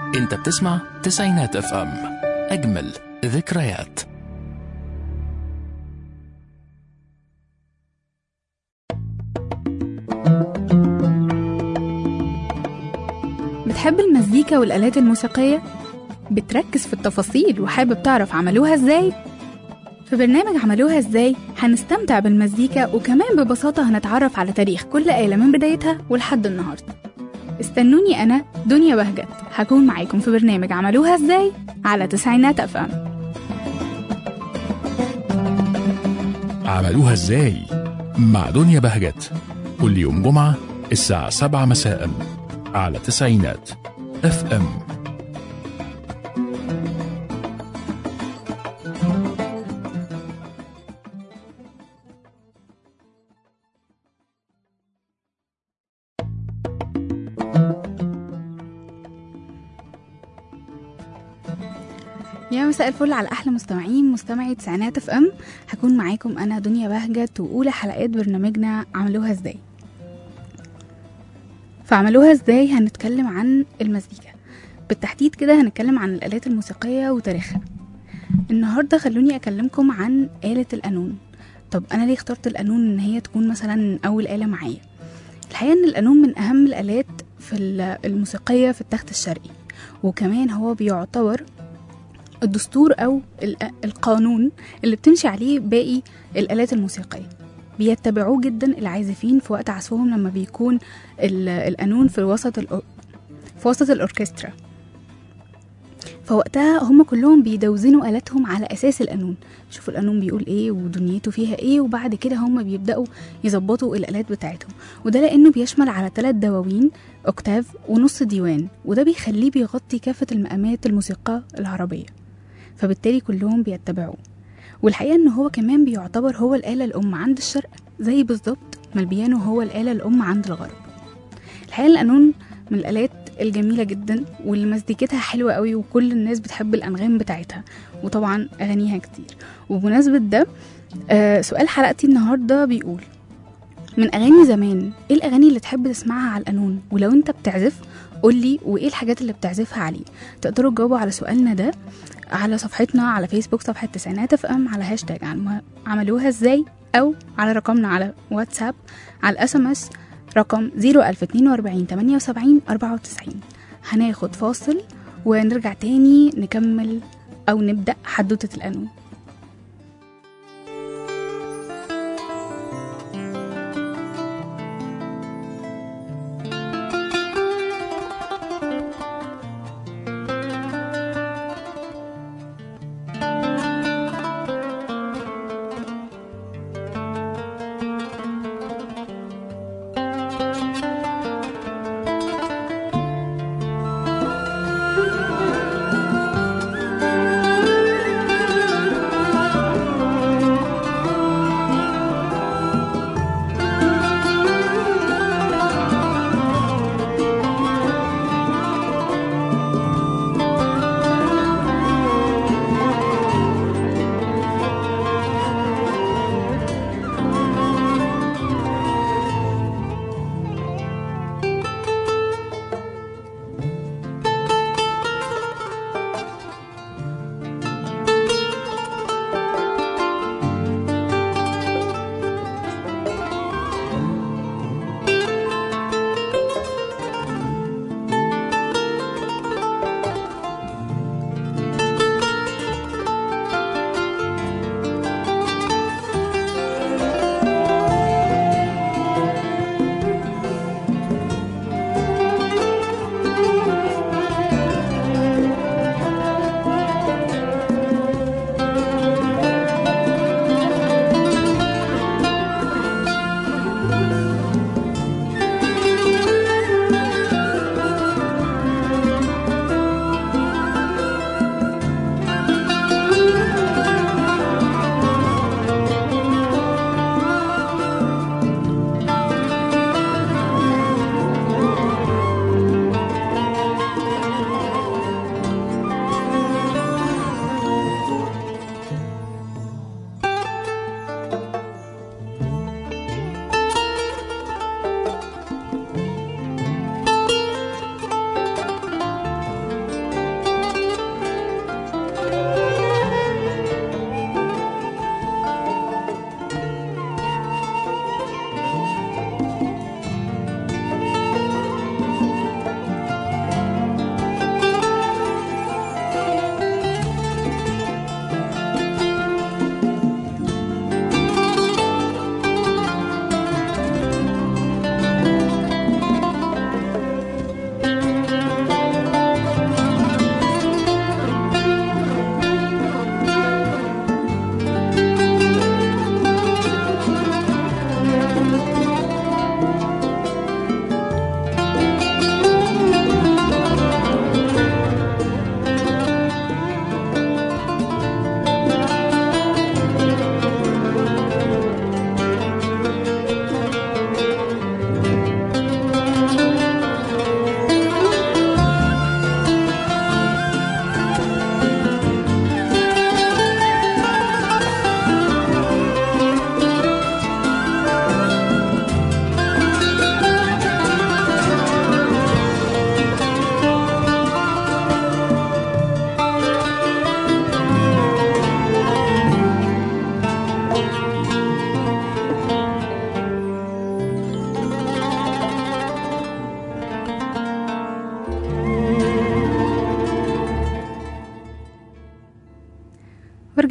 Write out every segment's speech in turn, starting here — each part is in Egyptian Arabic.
انت بتسمع تسعينات اف ام اجمل ذكريات بتحب المزيكا والآلات الموسيقية؟ بتركز في التفاصيل وحابب تعرف عملوها ازاي؟ في برنامج عملوها ازاي هنستمتع بالمزيكا وكمان ببساطة هنتعرف على تاريخ كل آلة من بدايتها ولحد النهاردة استنوني أنا دنيا بهجت هكون معاكم في برنامج عملوها ازاي على تسعينات أف أم عملوها ازاي مع دنيا بهجت كل يوم جمعة الساعة 7 مساء على تسعينات اف ام يا مساء الفل على احلى مستمعين مستمعي تسعينات اف ام هكون معاكم انا دنيا بهجت واولى حلقات برنامجنا عملوها ازاي فعملوها ازاي هنتكلم عن المزيكا بالتحديد كده هنتكلم عن الالات الموسيقيه وتاريخها النهارده خلوني اكلمكم عن آلة القانون طب انا ليه اخترت القانون ان هي تكون مثلا اول آلة معايا الحقيقه ان القانون من اهم الالات في ال- الموسيقيه في التخت الشرقي وكمان هو بيعتبر الدستور او ال- القانون اللي بتمشي عليه باقي الالات الموسيقيه بيتبعوه جدا العازفين في وقت عزفهم لما بيكون ال- القانون في وسط الأو- في وسط الاوركسترا فوقتها هم كلهم بيدوزنوا آلاتهم على أساس القانون شوفوا القانون بيقول ايه ودنيته فيها ايه وبعد كده هم بيبدأوا يظبطوا الآلات بتاعتهم وده لأنه بيشمل على ثلاث دواوين أوكتاف ونص ديوان وده بيخليه بيغطي كافة المقامات الموسيقى العربية فبالتالي كلهم بيتبعوه والحقيقة ان هو كمان بيعتبر هو الآلة الأم عند الشرق زي بالظبط ما البيانو هو الآلة الأم عند الغرب الحقيقة القانون من الآلات الجميلة جدا واللي مزيكتها حلوة قوي وكل الناس بتحب الأنغام بتاعتها وطبعا أغانيها كتير وبمناسبة ده آه سؤال حلقتي النهاردة بيقول من أغاني زمان إيه الأغاني اللي تحب تسمعها على القانون ولو أنت بتعزف قولي وإيه الحاجات اللي بتعزفها عليه تقدروا تجاوبوا على سؤالنا ده على صفحتنا على فيسبوك صفحة تسعينات اف ام على هاشتاج عم- عملوها ازاي او على رقمنا على واتساب على الاس ام اس رقم 01042 78 94 هناخد فاصل ونرجع تاني نكمل او نبدأ حدوتة القانون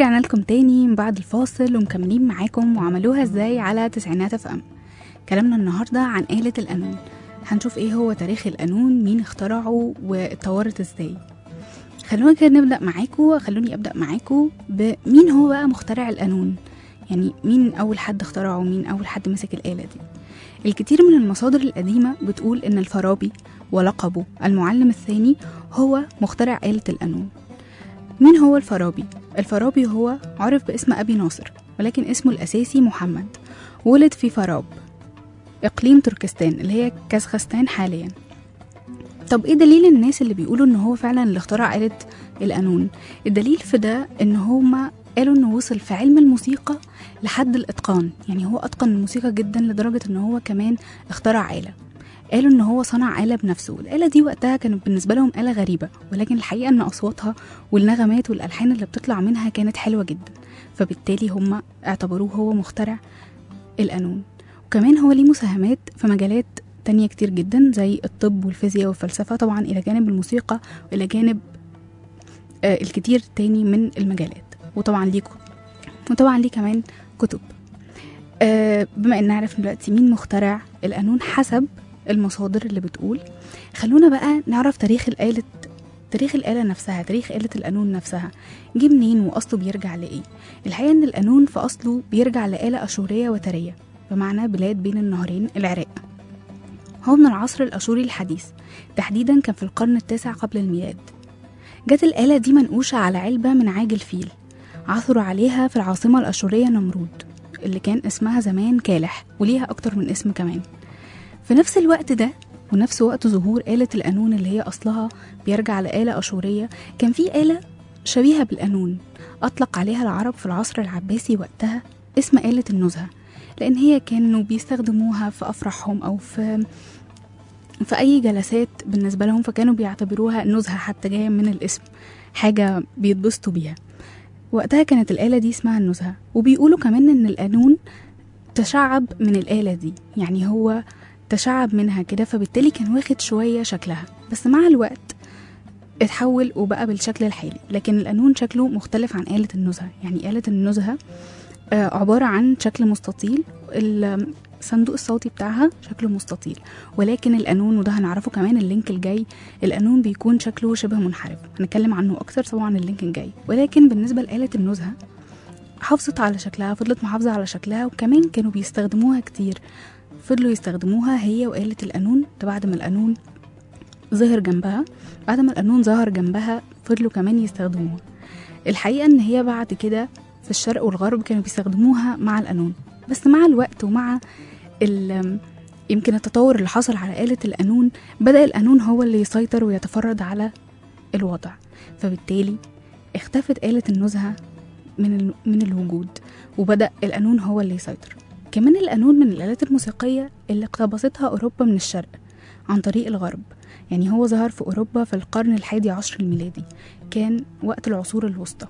ورجعنا لكم تاني من بعد الفاصل ومكملين معاكم وعملوها ازاي على تسعينات اف ام كلامنا النهاردة عن آلة القانون هنشوف ايه هو تاريخ القانون مين اخترعه واتطورت ازاي خلونا كده نبدأ معاكم خلوني أبدأ معاكم بمين هو بقى مخترع القانون يعني مين أول حد اخترعه مين أول حد مسك الآلة دي الكثير من المصادر القديمة بتقول إن الفارابي ولقبه المعلم الثاني هو مخترع آلة القانون مين هو الفارابي؟ الفارابي هو عرف باسم أبي ناصر ولكن اسمه الأساسي محمد ولد في فاراب إقليم تركستان اللي هي كازاخستان حاليا طب ايه دليل الناس اللي بيقولوا ان هو فعلا اللي اخترع آلة القانون الدليل في ده ان هما قالوا انه وصل في علم الموسيقى لحد الاتقان يعني هو اتقن الموسيقى جدا لدرجة ان هو كمان اخترع آلة قالوا ان هو صنع آلة بنفسه الآلة دي وقتها كانت بالنسبة لهم آلة غريبة ولكن الحقيقة ان اصواتها والنغمات والالحان اللي بتطلع منها كانت حلوة جدا فبالتالي هم اعتبروه هو مخترع القانون وكمان هو ليه مساهمات في مجالات تانية كتير جدا زي الطب والفيزياء والفلسفة طبعا إلى جانب الموسيقى وإلى جانب آه الكتير تاني من المجالات وطبعا ليه وطبعا ليه كمان كتب آه بما ان نعرف دلوقتي مين مخترع القانون حسب المصادر اللي بتقول خلونا بقى نعرف تاريخ الآلة تاريخ الآلة نفسها تاريخ آلة القانون نفسها جه منين وأصله بيرجع لإيه الحقيقة إن القانون في أصله بيرجع لآلة أشورية وترية بمعنى بلاد بين النهرين العراق هو من العصر الأشوري الحديث تحديدا كان في القرن التاسع قبل الميلاد جت الآلة دي منقوشة على علبة من عاج الفيل عثروا عليها في العاصمة الأشورية نمرود اللي كان اسمها زمان كالح وليها أكتر من اسم كمان في نفس الوقت ده ونفس وقت ظهور آلة القانون اللي هي أصلها بيرجع لآلة أشورية كان في آلة شبيهة بالقانون أطلق عليها العرب في العصر العباسي وقتها اسم آلة النزهة لأن هي كانوا بيستخدموها في أفراحهم أو في في أي جلسات بالنسبة لهم فكانوا بيعتبروها نزهة حتى جاية من الاسم حاجة بيتبسطوا بيها وقتها كانت الآلة دي اسمها النزهة وبيقولوا كمان إن القانون تشعب من الآلة دي يعني هو تشعب منها كده فبالتالي كان واخد شوية شكلها بس مع الوقت اتحول وبقى بالشكل الحالي لكن القانون شكله مختلف عن آلة النزهة يعني آلة النزهة آه عبارة عن شكل مستطيل الصندوق الصوتي بتاعها شكله مستطيل ولكن القانون وده هنعرفه كمان اللينك الجاي القانون بيكون شكله شبه منحرف هنتكلم عنه أكتر طبعا اللينك الجاي ولكن بالنسبة لآلة النزهة حافظت على شكلها فضلت محافظة على شكلها وكمان كانوا بيستخدموها كتير فضلوا يستخدموها هي وآلة القانون ده بعد ما القانون ظهر جنبها بعد ما القانون ظهر جنبها فضلوا كمان يستخدموها الحقيقة ان هي بعد كده في الشرق والغرب كانوا بيستخدموها مع القانون بس مع الوقت ومع يمكن التطور اللي حصل على آلة القانون بدأ القانون هو اللي يسيطر ويتفرد على الوضع فبالتالي اختفت آلة النزهة من من الوجود وبدأ القانون هو اللي يسيطر كمان القانون من الآلات الموسيقية اللي اقتبستها أوروبا من الشرق عن طريق الغرب يعني هو ظهر في أوروبا في القرن الحادي عشر الميلادي كان وقت العصور الوسطى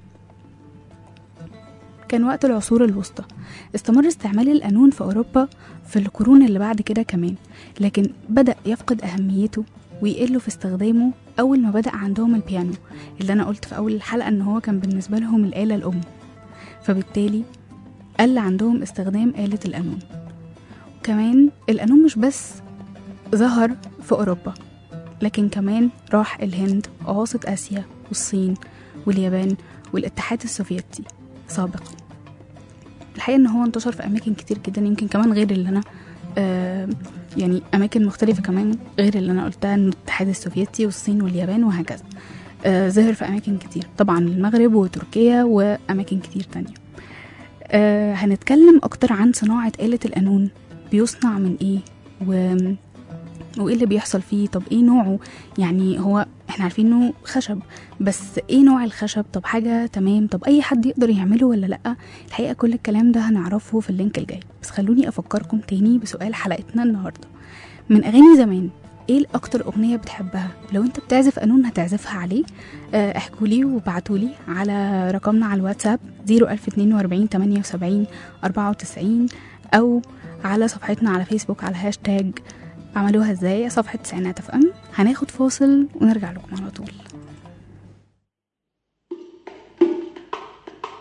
كان وقت العصور الوسطى استمر استعمال القانون في أوروبا في القرون اللي بعد كده كمان لكن بدأ يفقد أهميته ويقل في استخدامه أول ما بدأ عندهم البيانو اللي أنا قلت في أول الحلقة إن هو كان بالنسبة لهم الآلة الأم فبالتالي قل عندهم استخدام آلة القانون كمان القانون مش بس ظهر في أوروبا لكن كمان راح الهند وأواسط آسيا والصين واليابان والاتحاد السوفيتي سابقا الحقيقة ان هو انتشر في اماكن كتير جدا يمكن كمان غير اللي انا آه يعني اماكن مختلفة كمان غير اللي انا قلتها ان الاتحاد السوفيتي والصين واليابان وهكذا آه ظهر في اماكن كتير طبعا المغرب وتركيا واماكن كتير تانية آه هنتكلم اكتر عن صناعة آلة القانون بيصنع من ايه و وايه اللي بيحصل فيه طب ايه نوعه يعني هو احنا عارفين انه خشب بس ايه نوع الخشب طب حاجه تمام طب اي حد يقدر يعمله ولا لا الحقيقه كل الكلام ده هنعرفه في اللينك الجاي بس خلوني افكركم تاني بسؤال حلقتنا النهارده من اغاني زمان ايه اكتر اغنيه بتحبها لو انت بتعزف قانون هتعزفها عليه احكوا لي وابعتوا لي على رقمنا على الواتساب 01042 78 94 او على صفحتنا على فيسبوك على هاشتاج عملوها ازاي صفحة تسعينات اف ام هناخد فاصل ونرجع لكم على طول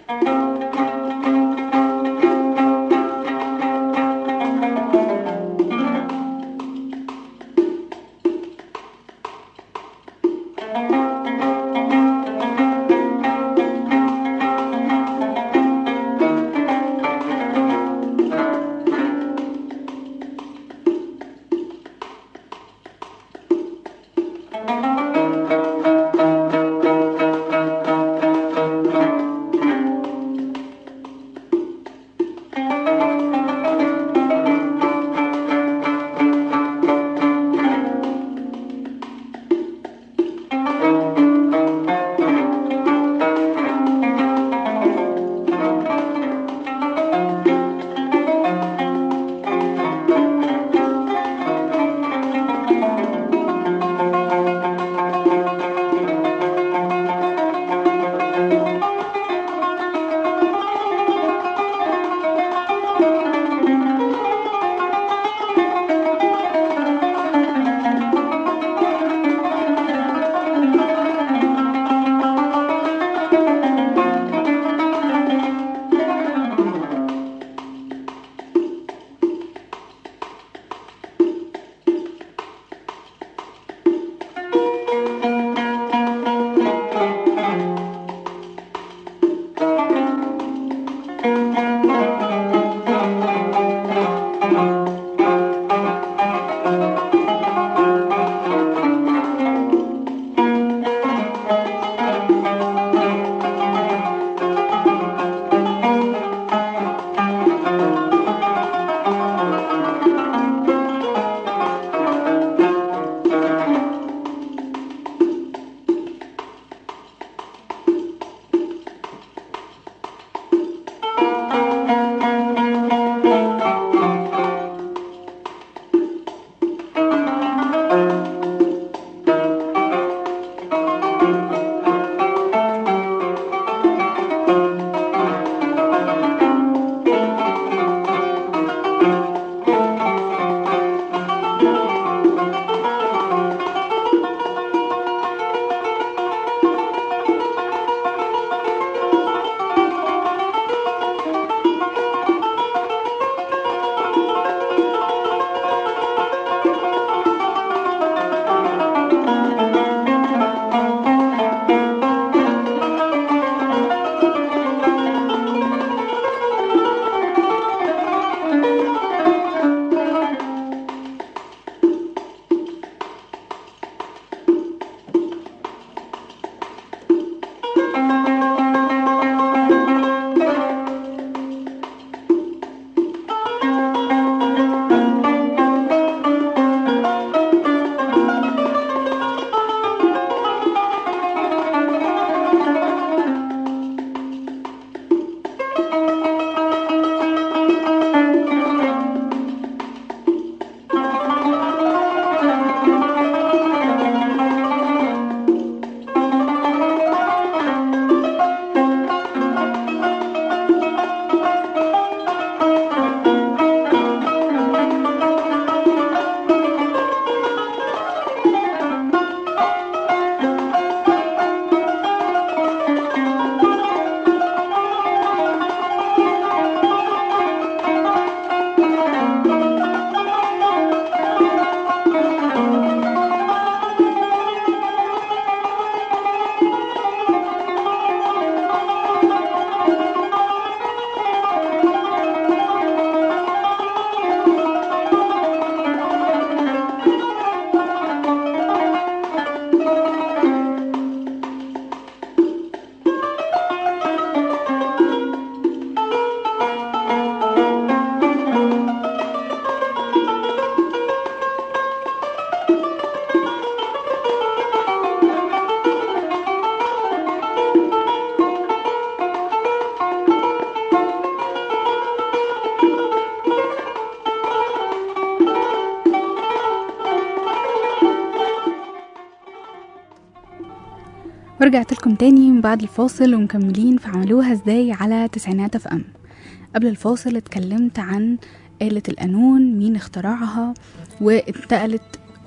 ورجعت لكم تاني من بعد الفاصل ومكملين في عملوها ازاي على تسعينات اف ام قبل الفاصل اتكلمت عن آلة القانون مين اخترعها واتنقلت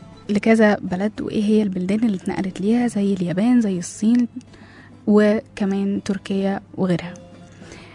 لكذا بلد وايه هي البلدان اللي اتنقلت ليها زي اليابان زي الصين وكمان تركيا وغيرها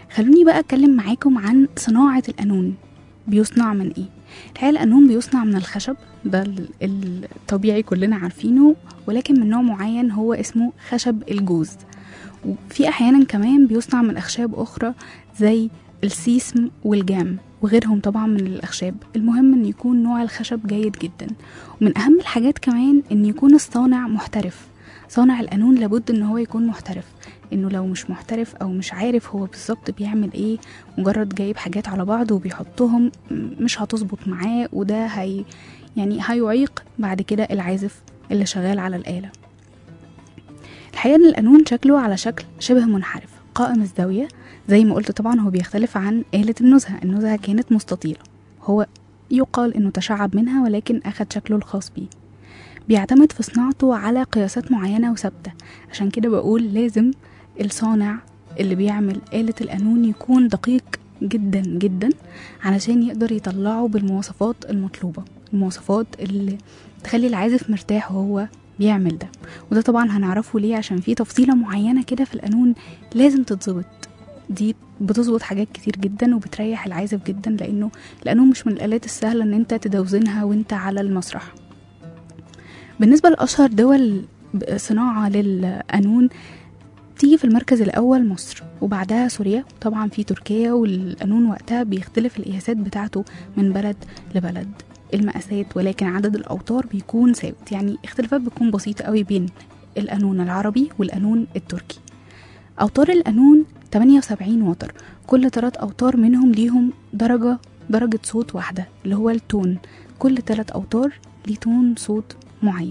خلوني بقى اتكلم معاكم عن صناعة القانون بيصنع من ايه الحقيقة القانون بيصنع من الخشب ده ال- الطبيعي كلنا عارفينه ولكن من نوع معين هو اسمه خشب الجوز وفي احيانا كمان بيصنع من اخشاب اخرى زي السيسم والجام وغيرهم طبعا من الاخشاب المهم ان يكون نوع الخشب جيد جدا ومن اهم الحاجات كمان ان يكون الصانع محترف صانع القانون لابد ان هو يكون محترف انه لو مش محترف او مش عارف هو بالظبط بيعمل ايه مجرد جايب حاجات على بعض وبيحطهم م- مش هتظبط معاه وده هي يعني هيعيق بعد كده العازف اللي شغال على الآلة الحقيقة ان القانون شكله على شكل شبه منحرف قائم الزاوية زي ما قلت طبعا هو بيختلف عن آلة النزهة النزهة كانت مستطيلة هو يقال انه تشعب منها ولكن اخد شكله الخاص بيه بيعتمد في صناعته على قياسات معينة وثابتة عشان كده بقول لازم الصانع اللي بيعمل آلة القانون يكون دقيق جدا جدا علشان يقدر يطلعه بالمواصفات المطلوبة المواصفات اللي تخلي العازف مرتاح وهو بيعمل ده وده طبعا هنعرفه ليه عشان في تفصيلة معينة كده في القانون لازم تتظبط دي بتظبط حاجات كتير جدا وبتريح العازف جدا لانه القانون مش من الالات السهله ان انت تدوزنها وانت على المسرح بالنسبه لاشهر دول صناعه للقانون تيجي في المركز الأول مصر وبعدها سوريا طبعا في تركيا والقانون وقتها بيختلف القياسات بتاعته من بلد لبلد المقاسات ولكن عدد الأوتار بيكون ثابت يعني اختلافات بتكون بسيطة قوي بين القانون العربي والقانون التركي أوتار القانون 78 وتر كل ثلاث أوتار منهم ليهم درجة درجة صوت واحدة اللي هو التون كل ثلاث أوتار ليه تون صوت معين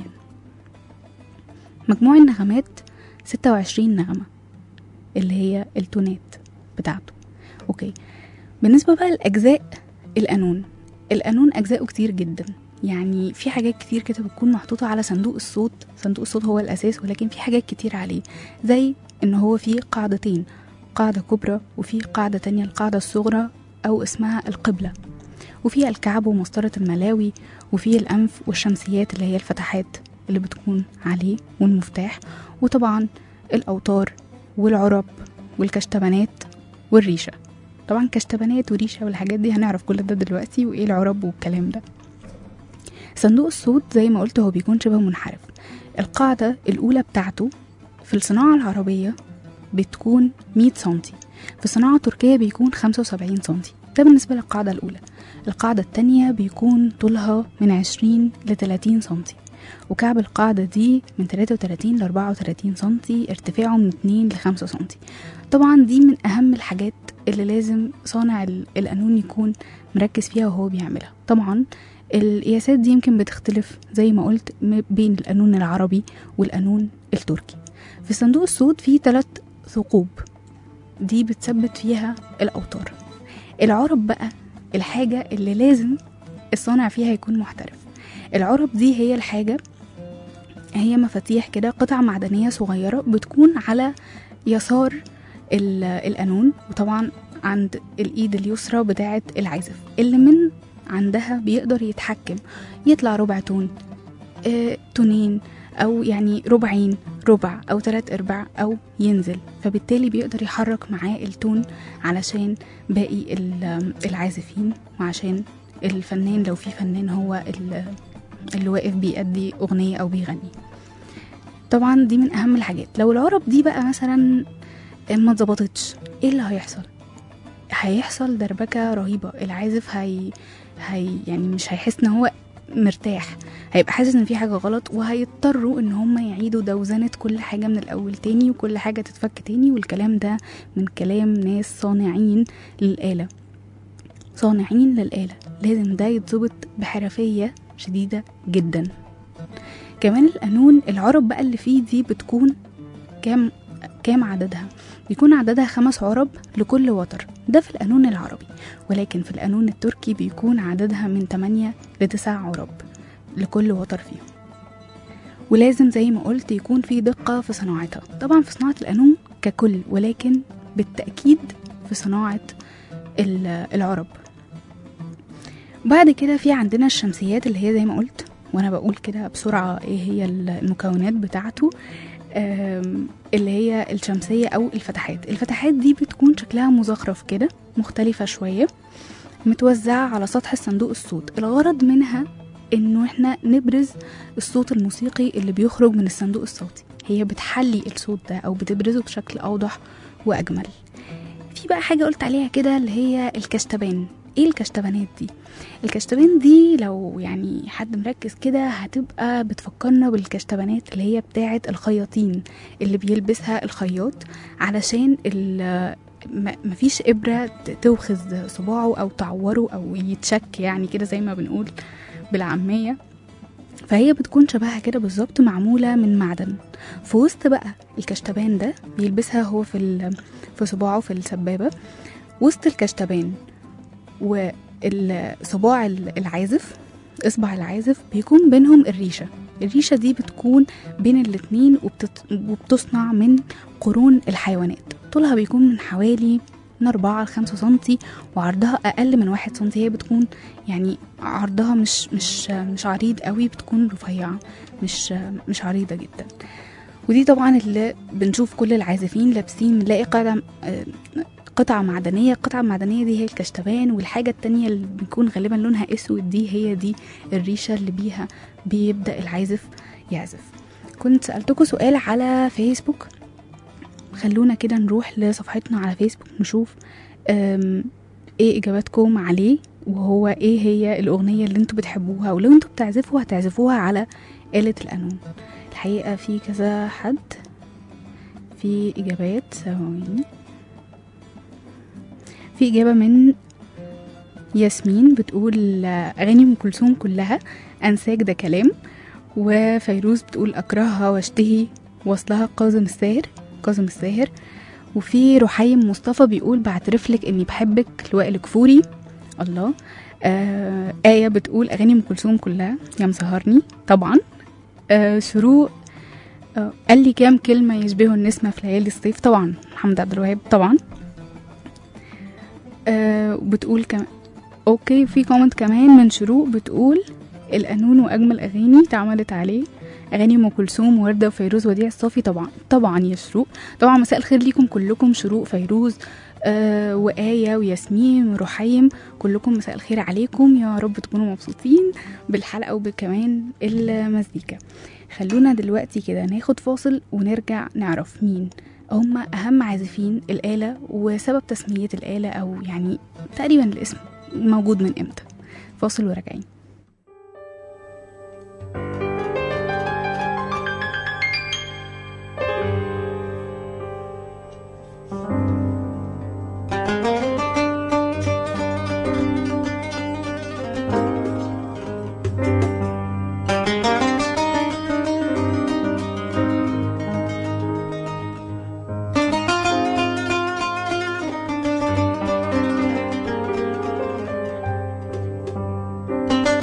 مجموع النغمات 26 نغمة اللي هي التونات بتاعته اوكي بالنسبة بقى لأجزاء القانون القانون أجزاؤه كتير جدا يعني في حاجات كتير كده بتكون محطوطة على صندوق الصوت صندوق الصوت هو الأساس ولكن في حاجات كتير عليه زي إن هو فيه قاعدتين قاعدة كبرى وفي قاعدة تانية القاعدة الصغرى أو اسمها القبلة وفي الكعب ومسطرة الملاوي وفي الأنف والشمسيات اللي هي الفتحات اللي بتكون عليه والمفتاح وطبعا الأوتار والعرب والكشتبانات والريشة طبعا كشتبانات وريشة والحاجات دي هنعرف كل ده دلوقتي وإيه العرب والكلام ده صندوق الصوت زي ما قلت هو بيكون شبه منحرف القاعدة الأولى بتاعته في الصناعة العربية بتكون 100 سنتي في الصناعة التركية بيكون 75 سنتي ده بالنسبة للقاعدة الأولى القاعدة التانية بيكون طولها من 20 ل 30 سنتي وكعب القاعدة دي من 33 ل 34 سنتي ارتفاعه من 2 ل 5 سنتي طبعا دي من أهم الحاجات اللي لازم صانع القانون يكون مركز فيها وهو بيعملها طبعا القياسات دي يمكن بتختلف زي ما قلت بين القانون العربي والقانون التركي في صندوق الصوت في ثلاث ثقوب دي بتثبت فيها الأوتار العرب بقى الحاجة اللي لازم الصانع فيها يكون محترف العرب دي هي الحاجة هي مفاتيح كده قطع معدنية صغيرة بتكون على يسار القانون وطبعا عند الإيد اليسرى بتاعة العازف اللي من عندها بيقدر يتحكم يطلع ربع تون آه، تونين أو يعني ربعين ربع أو تلات أرباع أو ينزل فبالتالي بيقدر يحرك معاه التون علشان باقي العازفين وعشان الفنان لو في فنان هو اللي واقف بيأدي أغنية أو بيغني طبعا دي من أهم الحاجات لو العرب دي بقى مثلا ما اتظبطتش ايه اللي هيحصل هيحصل دربكة رهيبة العازف هي... هي يعني مش هيحس ان هو مرتاح هيبقى حاسس ان في حاجة غلط وهيضطروا ان هم يعيدوا دوزنة كل حاجة من الاول تاني وكل حاجة تتفك تاني والكلام ده من كلام ناس صانعين للآلة صانعين للآلة لازم ده يتظبط بحرفية شديدة جدا كمان القانون العرب بقى اللي فيه دي بتكون كام كام عددها بيكون عددها خمس عرب لكل وتر ده في القانون العربي ولكن في القانون التركي بيكون عددها من 8 ل 9 عرب لكل وتر فيهم ولازم زي ما قلت يكون في دقة في صناعتها طبعا في صناعة القانون ككل ولكن بالتأكيد في صناعة العرب بعد كده في عندنا الشمسيات اللي هي زي ما قلت وانا بقول كده بسرعة ايه هي المكونات بتاعته آم، اللي هي الشمسية أو الفتحات الفتحات دي بتكون شكلها مزخرف كده مختلفة شوية متوزعة على سطح الصندوق الصوت الغرض منها انه احنا نبرز الصوت الموسيقي اللي بيخرج من الصندوق الصوتي هي بتحلي الصوت ده او بتبرزه بشكل اوضح واجمل في بقى حاجة قلت عليها كده اللي هي الكشتبان ايه الكشتبانات دي الكشتبان دي لو يعني حد مركز كده هتبقى بتفكرنا بالكشتبانات اللي هي بتاعة الخياطين اللي بيلبسها الخياط علشان ال- م- مفيش إبرة ت- توخز صباعه أو تعوره أو يتشك يعني كده زي ما بنقول بالعامية فهي بتكون شبهها كده بالظبط معمولة من معدن في وسط بقى الكشتبان ده بيلبسها هو في ال- في صباعه في السبابة وسط الكشتبان والصباع العازف اصبع العازف بيكون بينهم الريشه الريشه دي بتكون بين الاتنين وبتت... وبتصنع من قرون الحيوانات طولها بيكون من حوالي من أربعة لخمسة سنتي وعرضها أقل من واحد سنتي هي بتكون يعني عرضها مش مش مش عريض قوي بتكون رفيعة مش مش عريضة جدا ودي طبعا اللي بنشوف كل العازفين لابسين نلاقي قطع قطعة معدنية القطعة المعدنية دي هي الكشتبان والحاجة التانية اللي بيكون غالبا لونها اسود دي هي دي الريشة اللي بيها بيبدأ العازف يعزف كنت سألتكم سؤال على فيسبوك خلونا كده نروح لصفحتنا على فيسبوك نشوف أم، ايه اجاباتكم عليه وهو ايه هي الاغنية اللي انتوا بتحبوها ولو انتوا بتعزفوا هتعزفوها على آلة القانون الحقيقة في كذا حد في اجابات ثواني في إجابة من ياسمين بتقول أغاني أم كلثوم كلها أنساك ده كلام وفيروز بتقول أكرهها واشتهي وصلها كاظم الساهر كاظم الساهر وفي رحيم مصطفى بيقول بعترف لك إني بحبك لوائل الكفوري الله آه آية بتقول أغاني أم كلثوم كلها يا مسهرني طبعا آه شروق آه قال لي كام كلمة يشبهوا النسمة في ليالي الصيف طبعا محمد عبد الوهاب طبعا آه بتقول كمان اوكي في كومنت كمان من شروق بتقول القانون واجمل اغاني اتعملت عليه اغاني ام كلثوم وردة وفيروز وديع الصافي طبعا طبعا يا شروق طبعا مساء الخير ليكم كلكم شروق فيروز آه وآية وياسمين ورحيم كلكم مساء الخير عليكم يا رب تكونوا مبسوطين بالحلقة وبكمان المزيكا خلونا دلوقتي كده ناخد فاصل ونرجع نعرف مين هم أهم عازفين الآلة وسبب تسمية الآلة أو يعني تقريبا الاسم موجود من إمتى فاصل وراجعين Thank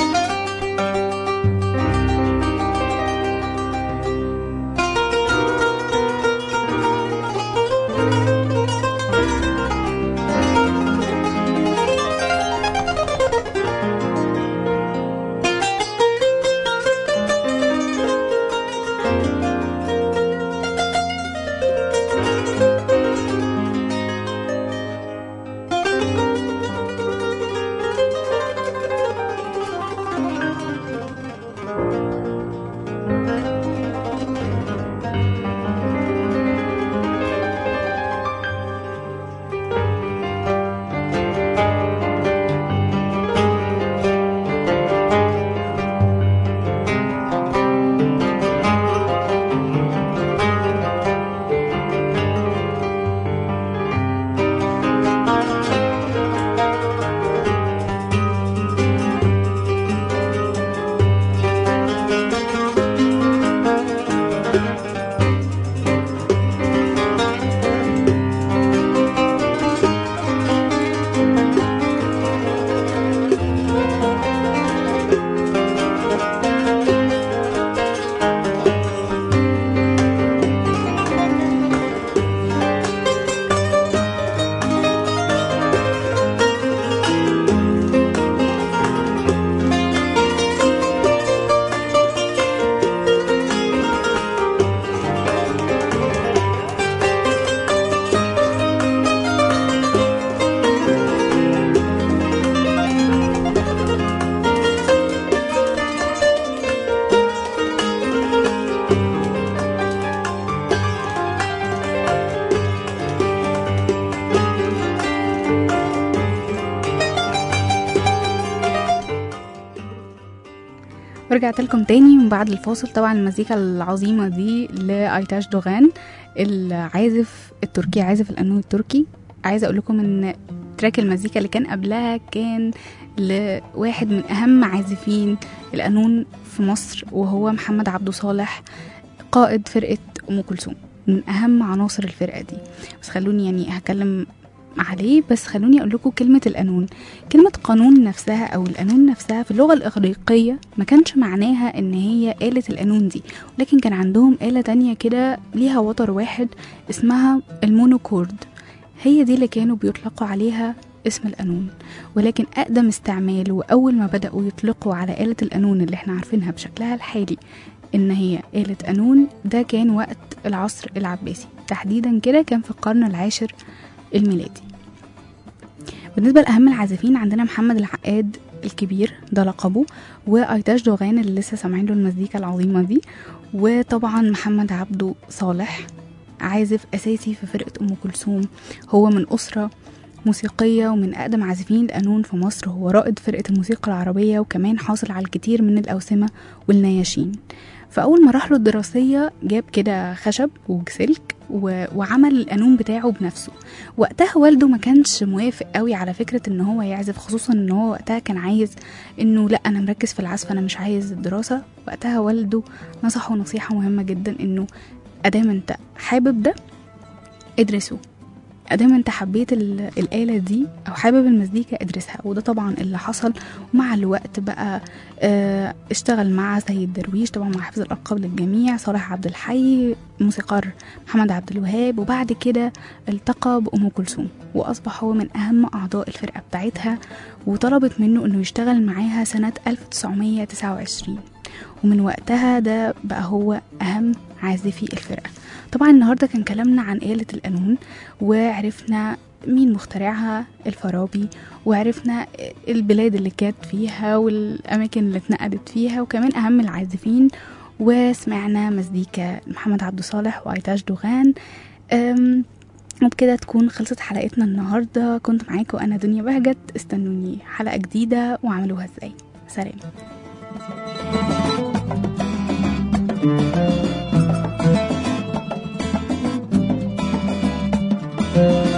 ورجعت لكم تاني من بعد الفاصل طبعا المزيكا العظيمة دي لأيتاش دوغان العازف التركي عازف القانون التركي عايزة أقول لكم إن تراك المزيكا اللي كان قبلها كان لواحد من أهم عازفين القانون في مصر وهو محمد عبده صالح قائد فرقة أم كلثوم من أهم عناصر الفرقة دي بس خلوني يعني هكلم عليه بس خلوني أقول لكم كلمة القانون كلمة قانون نفسها أو القانون نفسها في اللغة الإغريقية ما كانش معناها إن هي آلة القانون دي ولكن كان عندهم آلة تانية كده ليها وتر واحد اسمها المونوكورد هي دي اللي كانوا بيطلقوا عليها اسم القانون ولكن أقدم استعمال وأول ما بدأوا يطلقوا على آلة القانون اللي احنا عارفينها بشكلها الحالي إن هي آلة قانون ده كان وقت العصر العباسي تحديدا كده كان في القرن العاشر الميلادي بالنسبة لأهم العازفين عندنا محمد العقاد الكبير ده لقبه وأيتاش دوغان اللي لسه سامعين له المزيكا العظيمة دي وطبعا محمد عبده صالح عازف أساسي في فرقة أم كلثوم هو من أسرة موسيقية ومن أقدم عازفين القانون في مصر هو رائد فرقة الموسيقى العربية وكمان حاصل على الكثير من الأوسمة والنياشين فأول مراحله الدراسية جاب كده خشب وسلك و... وعمل القانون بتاعه بنفسه وقتها والده ما كانش موافق قوي على فكرة ان هو يعزف خصوصا ان هو وقتها كان عايز انه لا انا مركز في العزف انا مش عايز الدراسة وقتها والده نصحه نصيحة مهمة جدا انه ادام انت حابب ده ادرسه ادام انت حبيت ال- الآلة دي او حابب المزيكا ادرسها وده طبعا اللي حصل ومع الوقت بقى آه، اشتغل مع سيد درويش طبعا مع حفظ الألقاب للجميع صالح عبد الحي موسيقار محمد عبد الوهاب وبعد كده التقى بأم كلثوم وأصبح هو من أهم أعضاء الفرقة بتاعتها وطلبت منه إنه يشتغل معاها سنة 1929 ومن وقتها ده بقى هو أهم عازفي الفرقة طبعا النهاردة كان كلامنا عن آلة القانون وعرفنا مين مخترعها الفارابي وعرفنا البلاد اللي كانت فيها والأماكن اللي اتنقلت فيها وكمان أهم العازفين وسمعنا مزيكا محمد عبد صالح وأيتاش دوغان أم، وبكده تكون خلصت حلقتنا النهاردة كنت معاكم أنا دنيا بهجت استنوني حلقة جديدة وعملوها ازاي سلام thank you